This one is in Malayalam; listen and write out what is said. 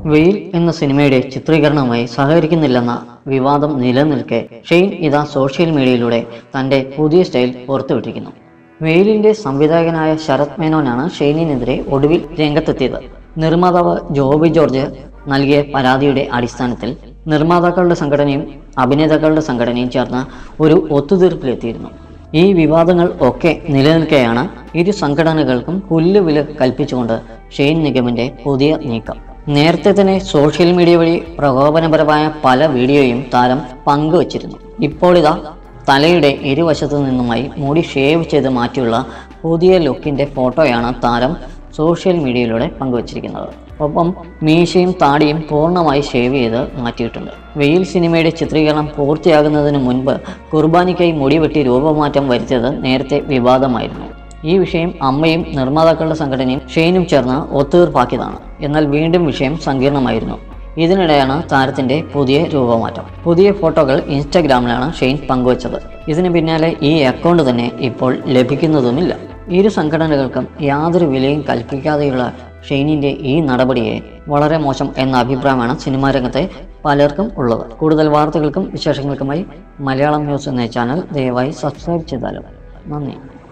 വെയിൽ എന്ന സിനിമയുടെ ചിത്രീകരണവുമായി സഹകരിക്കുന്നില്ലെന്ന വിവാദം നിലനിൽക്കെ ഷെയ്ൻ ഇതാ സോഷ്യൽ മീഡിയയിലൂടെ തന്റെ പുതിയ സ്റ്റൈൽ പുറത്തുവിട്ടിരിക്കുന്നു വെയിലിന്റെ സംവിധായകനായ ശരത് മേനോനാണ് ഷെയ്നിനെതിരെ ഒടുവിൽ രംഗത്തെത്തിയത് നിർമ്മാതാവ് ജോബി ജോർജ് നൽകിയ പരാതിയുടെ അടിസ്ഥാനത്തിൽ നിർമ്മാതാക്കളുടെ സംഘടനയും അഭിനേതാക്കളുടെ സംഘടനയും ചേർന്ന് ഒരു ഒത്തുതീർപ്പിലെത്തിയിരുന്നു ഈ വിവാദങ്ങൾ ഒക്കെ നിലനിൽക്കെയാണ് ഇരു സംഘടനകൾക്കും പുല്ലുവില കൽപ്പിച്ചുകൊണ്ട് ഷെയ്ൻ നിഗമിന്റെ പുതിയ നീക്കം നേരത്തെ തന്നെ സോഷ്യൽ മീഡിയ വഴി പ്രകോപനപരമായ പല വീഡിയോയും താരം പങ്കുവച്ചിരുന്നു ഇപ്പോൾ ഇതാ തലയുടെ ഇരുവശത്തു നിന്നുമായി മുടി ഷേവ് ചെയ്ത് മാറ്റിയുള്ള പുതിയ ലുക്കിന്റെ ഫോട്ടോയാണ് താരം സോഷ്യൽ മീഡിയയിലൂടെ പങ്കുവച്ചിരിക്കുന്നത് ഒപ്പം മീശയും താടിയും പൂർണ്ണമായി ഷേവ് ചെയ്ത് മാറ്റിയിട്ടുണ്ട് വെയിൽ സിനിമയുടെ ചിത്രീകരണം പൂർത്തിയാകുന്നതിന് മുൻപ് കുർബാനിക്കായി മുടി വെട്ടി രൂപമാറ്റം വരുത്തിയത് നേരത്തെ വിവാദമായിരുന്നു ഈ വിഷയം അമ്മയും നിർമ്മാതാക്കളുടെ സംഘടനയും ഷെയ്നും ചേർന്ന് ഒത്തുതീർപ്പാക്കിയതാണ് എന്നാൽ വീണ്ടും വിഷയം സങ്കീർണമായിരുന്നു ഇതിനിടെയാണ് താരത്തിന്റെ പുതിയ രൂപമാറ്റം പുതിയ ഫോട്ടോകൾ ഇൻസ്റ്റഗ്രാമിലാണ് ഷെയ്ൻ പങ്കുവച്ചത് ഇതിന് പിന്നാലെ ഈ അക്കൗണ്ട് തന്നെ ഇപ്പോൾ ലഭിക്കുന്നതുമില്ല ഇരു സംഘടനകൾക്കും യാതൊരു വിലയും കൽപ്പിക്കാതെയുള്ള ഷെയ്നിന്റെ ഈ നടപടിയെ വളരെ മോശം എന്ന അഭിപ്രായമാണ് സിനിമാ രംഗത്തെ പലർക്കും ഉള്ളത് കൂടുതൽ വാർത്തകൾക്കും വിശേഷങ്ങൾക്കുമായി മലയാളം ന്യൂസ് എന്ന ചാനൽ ദയവായി സബ്സ്ക്രൈബ് ചെയ്താലും നന്ദി